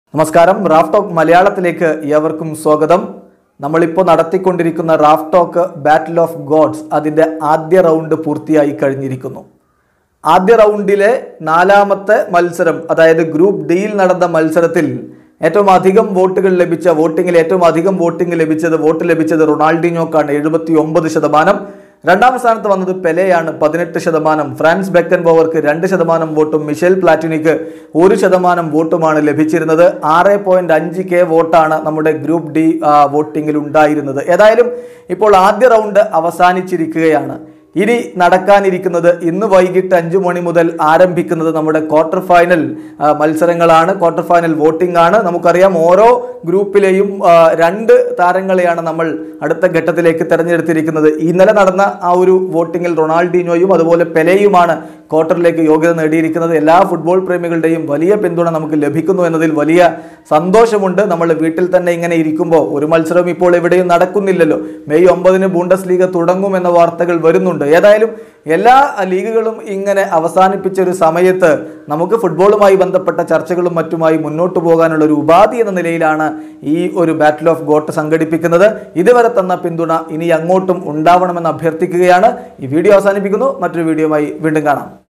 നമസ്കാരം Raf talk മലയാളത്തിലേക്ക് ഏവർക്കും സ്വാഗതം നമ്മളിപ്പോൾ നടത്തിക്കൊണ്ടിരിക്കുന്ന rap talk battle of gods അതിൻ്റെ ആദ്യ റൗണ്ട് പൂർത്തിയായി കഴിഞ്ഞിരിക്കുന്നു ആദ്യ റൗണ്ടിലെ നാലാമത്തെ മത്സരം അതായത് ഗ്രൂപ്പ് ഡിയിൽ നടന്ന മത്സരത്തിൽ ഏറ്റവും അധികം വോട്ടുകൾ ലഭിച്ച വോട്ടിങ്ങിൽ ഏറ്റവും അധികം വോട്ടിംഗ് ലഭിച്ചത് വോട്ട് ലഭിച്ചത് റൊണാൾഡിനോക്കാണ് എഴുപത്തി ഒമ്പത് ശതമാനം രണ്ടാം സ്ഥാനത്ത് വന്നത് പെലെയാണ് പതിനെട്ട് ശതമാനം ഫ്രാൻസ് ബെക്കൻ ബോവർക്ക് രണ്ട് ശതമാനം വോട്ടും മിഷേൽ പ്ലാറ്റിനിക്ക് ഒരു ശതമാനം വോട്ടുമാണ് ലഭിച്ചിരുന്നത് ആറ് പോയിന്റ് അഞ്ച് കെ വോട്ടാണ് നമ്മുടെ ഗ്രൂപ്പ് ഡി വോട്ടിങ്ങിൽ ഉണ്ടായിരുന്നത് ഏതായാലും ഇപ്പോൾ ആദ്യ റൗണ്ട് അവസാനിച്ചിരിക്കുകയാണ് ഇനി നടക്കാനിരിക്കുന്നത് ഇന്ന് വൈകിട്ട് അഞ്ചു മണി മുതൽ ആരംഭിക്കുന്നത് നമ്മുടെ ക്വാർട്ടർ ഫൈനൽ ആ, മത്സരങ്ങളാണ് ക്വാർട്ടർ ഫൈനൽ വോട്ടിംഗ് ആണ് നമുക്കറിയാം ഓരോ ഗ്രൂപ്പിലെയും ആ, രണ്ട് താരങ്ങളെയാണ് നമ്മൾ അടുത്ത ഘട്ടത്തിലേക്ക് തെരഞ്ഞെടുത്തിരിക്കുന്നത് ഇന്നലെ നടന്ന ആ ഒരു വോട്ടിങ്ങിൽ റൊണാൾഡിനോയും അതുപോലെ പെലെയുമാണ് ക്വാർട്ടറിലേക്ക് യോഗ്യത നേടിയിരിക്കുന്നത് എല്ലാ ഫുട്ബോൾ പ്രേമികളുടെയും വലിയ പിന്തുണ നമുക്ക് ലഭിക്കുന്നു എന്നതിൽ വലിയ സന്തോഷമുണ്ട് നമ്മൾ വീട്ടിൽ തന്നെ ഇങ്ങനെ ഇരിക്കുമ്പോൾ ഒരു മത്സരം ഇപ്പോൾ എവിടെയും നടക്കുന്നില്ലല്ലോ മെയ് ഒമ്പതിന് ബൂണ്ടസ് ലീഗ് തുടങ്ങുമെന്ന വാർത്തകൾ വരുന്നുണ്ട് ഏതായാലും എല്ലാ ലീഗുകളും ഇങ്ങനെ അവസാനിപ്പിച്ച ഒരു സമയത്ത് നമുക്ക് ഫുട്ബോളുമായി ബന്ധപ്പെട്ട ചർച്ചകളും മറ്റുമായി മുന്നോട്ട് പോകാനുള്ള ഒരു ഉപാധി എന്ന നിലയിലാണ് ഈ ഒരു ബാറ്റിൽ ഓഫ് ഗോട്ട് സംഘടിപ്പിക്കുന്നത് ഇതുവരെ തന്ന പിന്തുണ ഇനി അങ്ങോട്ടും ഉണ്ടാവണമെന്ന് അഭ്യർത്ഥിക്കുകയാണ് ഈ വീഡിയോ അവസാനിപ്പിക്കുന്നു മറ്റൊരു വീഡിയോയുമായി വീണ്ടും കാണാം